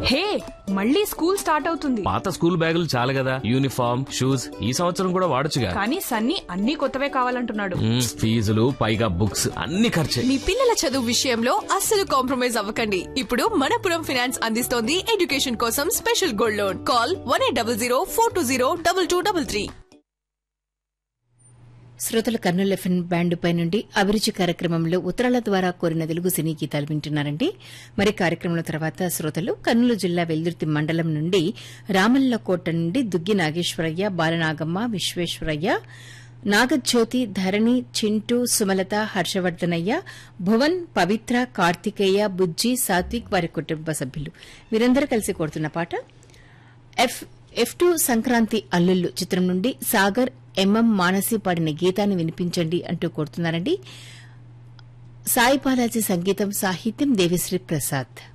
హే మళ్ళీ school start అవుతుంది పాత స్కూల్ బ్యాగులు చాలు కదా యూనిఫామ్ షూస్ ఈ సంవత్సరం కూడా వాడొచ్చుగా కానీ సన్నీ అన్ని కొత్తవే కావాలంటున్నాడు మ్మ్, ఫీజులు పైగా బుక్స్ అన్ని ఖర్చే మీ పిల్లల చదువు విషయంలో అస్సలు కాంప్రమైజ్ అవ్వకండి ఇప్పుడు మనపురం ఫైనాన్స్ అందిస్తోంది ఎడ్యుకేషన్ కోసం special gold loan call one eight double zero four two zero double two double three శ్రోతల కర్నూలు ఎఫ్ఎన్ బ్యాండ్ పై నుండి అభిరుచి కార్యక్రమంలో ఉత్తరాల ద్వారా కోరిన తెలుగు సినీ గీతాలు వింటున్నారండి మరి కార్యక్రమం తర్వాత శ్రోతలు కర్నూలు జిల్లా వెల్దుర్తి మండలం నుండి రామల్లకోట నుండి దుగ్గి నాగేశ్వరయ్య బాలనాగమ్మ విశ్వేశ్వరయ్య నాగజ్యోతి ధరణి చింటూ సుమలత హర్షవర్ధనయ్య భువన్ పవిత్ర కార్తికేయ బుజ్జి సాత్విక్ వారి కుటుంబ సభ్యులు వీరందరూ కలిసి కోరుతున్న పాట ఎఫ్ ఎఫ్ టూ సంక్రాంతి అల్లుళ్ళు చిత్రం నుండి సాగర్ ఎంఎం మానసి పాడిన గీతాన్ని వినిపించండి అంటూ కోరుతున్నారండి సాయి బాలాజీ సంగీతం సాహిత్యం దేవిశ్రీ ప్రసాద్